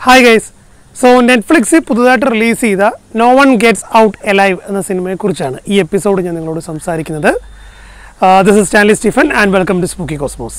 hi guys so നെറ്റ്ഫ്ലിക്സിൽ പുതുതായിട്ട് release ചെയ്ത no one gets out alive എന്ന സിനിമയെക്കുറിച്ചാണ് ഈ എപ്പിസോഡ് ഞാൻ നിങ്ങളോട് സംസാരിക്കുന്നത് this is Stanley Stephen and welcome to spooky cosmos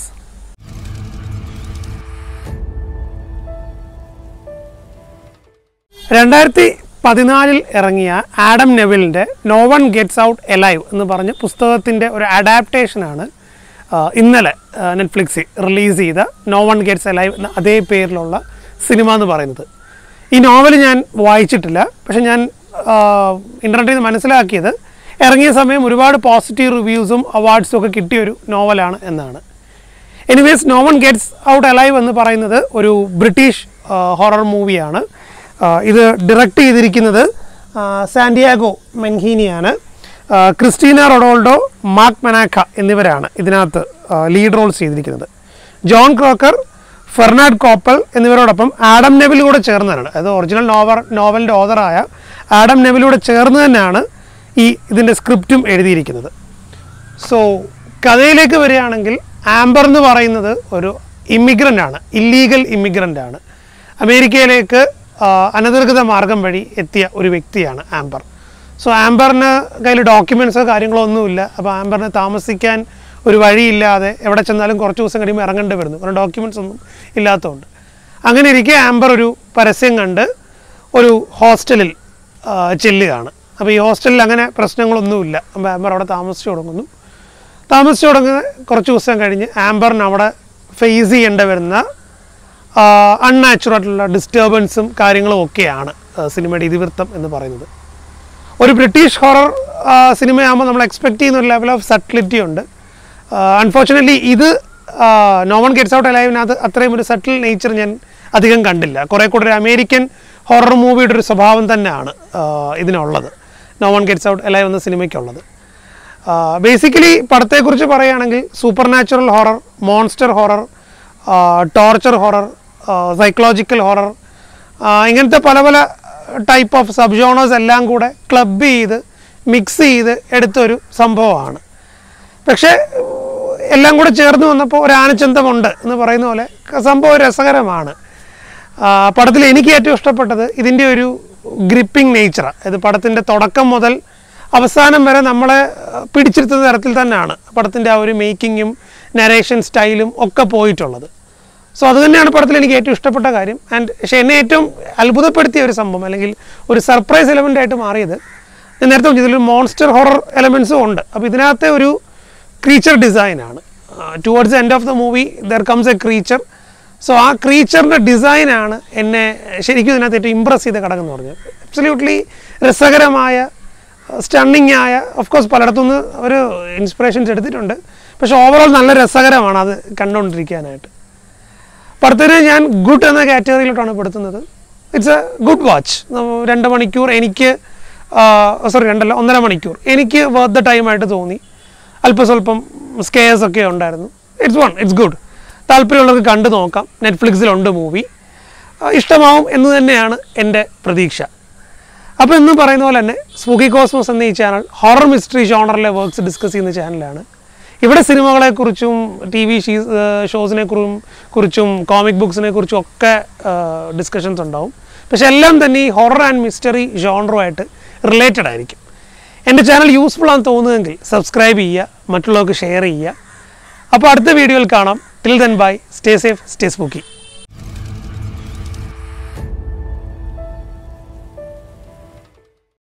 രണ്ടായിരത്തി പതിനാലിൽ ഇറങ്ങിയ ആഡം നെവിലിൻ്റെ no one gets out alive എന്ന് പറഞ്ഞ പുസ്തകത്തിൻ്റെ ഒരു അഡാപ്റ്റേഷനാണ് ഇന്നലെ നെറ്റ്ഫ്ലിക്സിൽ റിലീസ് ചെയ്ത നോ വൺ ഗെറ്റ്സ് എലൈവ് എന്ന അതേ പേരിലുള്ള സിനിമ എന്ന് പറയുന്നത് ഈ നോവൽ ഞാൻ വായിച്ചിട്ടില്ല പക്ഷെ ഞാൻ ഇൻ്റർനെറ്റിൽ നിന്ന് മനസ്സിലാക്കിയത് ഇറങ്ങിയ സമയം ഒരുപാട് പോസിറ്റീവ് റിവ്യൂസും അവാർഡ്സും ഒക്കെ കിട്ടിയൊരു നോവലാണ് എന്നാണ് anyways no one gets out alive എന്ന് പറയുന്നത് ഒരു ബ്രിട്ടീഷ് ഹൊറർ മൂവിയാണ് ഇത് ഡയറക്റ്റ് ചെയ്തിരിക്കുന്നത് ആ, സാന്റിയാഗോ മെൻഹീനിയാണ് ആ, ക്രിസ്റ്റീന റൊഡോൾഡോ മാർക്ക് മെനാക്ക എന്നിവരാണ് ഇതിനകത്ത് ലീഡ് റോൾസ് ചെയ്തിരിക്കുന്നത് ജോൺ ക്രോക്കർ ഫെർണാഡ് കോപ്പൽ എന്നിവരോടൊപ്പം ആഡം നെവിൽ കൂടെ ചേർന്നതാണ് അതായത് ഒറിജിനൽ നോവൽ നോവലിൻ്റെ ഓതറായ ആഡം നെവിലൂടെ ചേർന്ന് തന്നെയാണ് ഈ ഇതിൻ്റെ സ്ക്രിപ്റ്റും എഴുതിയിരിക്കുന്നത് സോ കഥയിലേക്ക് വരികയാണെങ്കിൽ ആംബർ എന്ന് പറയുന്നത് ഒരു ഇമ്മിഗ്രൻ്റ് ആണ് ഇല്ലീഗൽ ഇമ്മിഗ്രൻ്റ് ആണ് അമേരിക്കയിലേക്ക് ആ, അനധികൃത മാർഗം വഴി എത്തിയ ഒരു വ്യക്തിയാണ് ആംബർ സോ ആംബറിന് കയ്യിൽ ഡോക്യുമെൻസോ കാര്യങ്ങളോ ഒന്നുമില്ല അപ്പോൾ ആംബറിന് താമസിക്കാൻ ഒരു വഴിയില്ലാതെ എവിടെ ചെന്നാലും കുറച്ച് ദിവസം കഴിയുമ്പോൾ ഇറങ്ങേണ്ടി വരുന്നു കാരണം ഡോക്യുമെൻറ്റ്സ് ഒന്നും ഇല്ലാത്തതുകൊണ്ട് അങ്ങനെ ഇരിക്കെ ആംബർ ഒരു പരസ്യം കണ്ട് ഒരു ഹോസ്റ്റലിൽ ആ, ചെല്ലുകയാണ് അപ്പോൾ ഈ ഹോസ്റ്റലിൽ അങ്ങനെ പ്രശ്നങ്ങളൊന്നുമില്ല അപ്പോൾ ആംബർ അവിടെ താമസിച്ചു തുടങ്ങുന്നു താമസിച്ചു തുടങ്ങുന്ന കുറച്ച് ദിവസം കഴിഞ്ഞ് ആംബറിന് അവിടെ ഫേസ് ചെയ്യേണ്ടി വരുന്ന അൺനാച്ചുറൽ ഡിസ്റ്റർബൻസും കാര്യങ്ങളും ഒക്കെയാണ് ആ, സിനിമയുടെ ഇതിവൃത്തം എന്ന് പറയുന്നത് ഒരു ബ്രിട്ടീഷ് ഹൊറർ സിനിമയാകുമ്പോൾ നമ്മൾ എക്സ്പെക്ട് ചെയ്യുന്ന ഒരു ലെവൽ ഓഫ് സട്ടിലിറ്റി ഉണ്ട് അൺഫോർച്ചുനേറ്റ്ലി ഇത് നോ വൺ ഗെറ്റ്സ് ഔട്ട് അലൈവിനകത്ത് അത്രയും ഒരു സട്ടിൽ നേച്ചർ ഞാൻ അധികം കണ്ടില്ല കുറേ കൂടെ ഒരു അമേരിക്കൻ ഹൊറർ മൂവിയുടെ ഒരു സ്വഭാവം തന്നെയാണ് ആ, ഇതിനുള്ളത് no one gets out alive എന്ന സിനിമയ്ക്കുള്ളത് ബേസിക്കലി പടത്തെക്കുറിച്ച് പറയുകയാണെങ്കിൽ supernatural horror monster horror torture horror psychological horror ഇങ്ങനത്തെ പല പല ടൈപ്പ് ഓഫ് സബ് ജോണേഴ്സ് എല്ലാം കൂടെ ക്ലബ് ചെയ്ത് മിക്സ് ചെയ്ത് എടുത്തൊരു സംഭവമാണ് പക്ഷേ ഉം, എല്ലാം കൂടെ ചേർന്ന് വന്നപ്പോൾ ഒരു ആനച്ചന്തമുണ്ട് എന്ന് പറയുന്ന പോലെ ക- സംഭവം രസകരമാണ് ആ, പടത്തിൽ എനിക്ക് ഏറ്റവും ഇഷ്ടപ്പെട്ടത് ഇതിൻ്റെ ഒരു ഗ്രിപ്പിംഗ് നേച്ചറാണ് ഇത് പടത്തിൻ്റെ തുടക്കം മുതൽ അവസാനം വരെ നമ്മളെ ആ, പിടിച്ചിരുത്തുന്ന തരത്തിൽ തന്നെയാണ് പടത്തിൻ്റെ ആ ഒരു മേക്കിങ്ങും നരേഷൻ സ്റ്റൈലും ഒക്കെ പോയിട്ടുള്ളത് സോ അത് തന്നെയാണ് പടത്തിൽ എനിക്ക് ഏറ്റവും ഇഷ്ടപ്പെട്ട കാര്യം ആൻഡ് പക്ഷേ എന്നെ ഏറ്റവും അത്ഭുതപ്പെടുത്തിയ ഒരു സംഭവം അല്ലെങ്കിൽ ഒരു സർപ്രൈസ് എലമെൻ്റ് ആയിട്ട് മാറിയത് ഞാൻ നേരത്തെ പറഞ്ഞു ഇതിലൊരു മോൺസ്റ്റർ ഹൊറർ എലമെൻസും ഉണ്ട് അപ്പോൾ ഇതിനകത്തെ ഒരു ക്രീച്ചർ ഡിസൈനാണ് towards end of the movie there comes a creature so ആ ക്രീച്ചറിൻ്റെ ഡിസൈനാണ് എന്നെ ശരിക്കും ഇതിനകത്ത് ഏറ്റവും ഇമ്പ്രസ് ചെയ്ത ഘടകം എന്ന് പറഞ്ഞത് അബ്സല്യൂട്ട്ലി രസകരമായ സ്റ്റണ്ണിങ് ആയ ഓഫ് കോഴ്സ് പലയിടത്തുനിന്ന് ഒരു ഇൻസ്പിറേഷൻസ് എടുത്തിട്ടുണ്ട് പക്ഷേ ഓവറോൾ നല്ല രസകരമാണ് അത് കണ്ടുകൊണ്ടിരിക്കാനായിട്ട് പടത്തിന് ഞാൻ ഗുഡ് എന്ന കാറ്റഗറിയിലോട്ടാണ് പെടുത്തുന്നത് ഇറ്റ്സ് എ ഗുഡ് വാച്ച് രണ്ട് മണിക്കൂർ എനിക്ക് സോറി രണ്ടല്ല ഒന്നര മണിക്കൂർ എനിക്ക് വർത്ത് ദ ടൈമായിട്ട് തോന്നി അല്പം സ്വല്പം സ്കെയർസ് ഒക്കെ ഉണ്ടായിരുന്നു ഇറ്റ്സ് വൺ ഇറ്റ്സ് ഗുഡ് താല്പര്യമുള്ളവർക്ക് കണ്ടു നോക്കാം നെറ്റ്ഫ്ലിക്സിലുണ്ട് മൂവി ഇഷ്ടമാവും എന്ന് തന്നെയാണ് എൻ്റെ പ്രതീക്ഷ അപ്പോൾ ഇന്ന് പറയുന്ന പോലെ തന്നെ സ്പൂക്കി കോസ്മോസ് എന്ന ഈ ചാനൽ ഹൊറർ മിസ്റ്ററി ജോണറിലെ വർക്ക്സ് ഡിസ്കസ് ചെയ്യുന്ന ചാനലാണ് ഇവിടെ സിനിമകളെക്കുറിച്ചും ടി വി ഷോസിനെ കുറിച്ചും കുറിച്ചും കോമിക് ബുക്സിനെ കുറിച്ചും ഒക്കെ ഡിസ്കഷൻസ് ഉണ്ടാവും പക്ഷെ എല്ലാം തന്നെ ഈ ഹൊറർ ആൻഡ് മിസ്റ്ററി ജോണറുമായിട്ട് റിലേറ്റഡ് ആയിരിക്കും എൻ്റെ ചാനൽ യൂസ്ഫുൾ ആണെന്ന് തോന്നുമെങ്കിൽ സബ്സ്ക്രൈബ് ചെയ്യുക മറ്റുള്ളവർക്ക് ഷെയർ ചെയ്യുക അപ്പോൾ അടുത്ത വീഡിയോയിൽ കാണാം till then bye stay safe stay spooky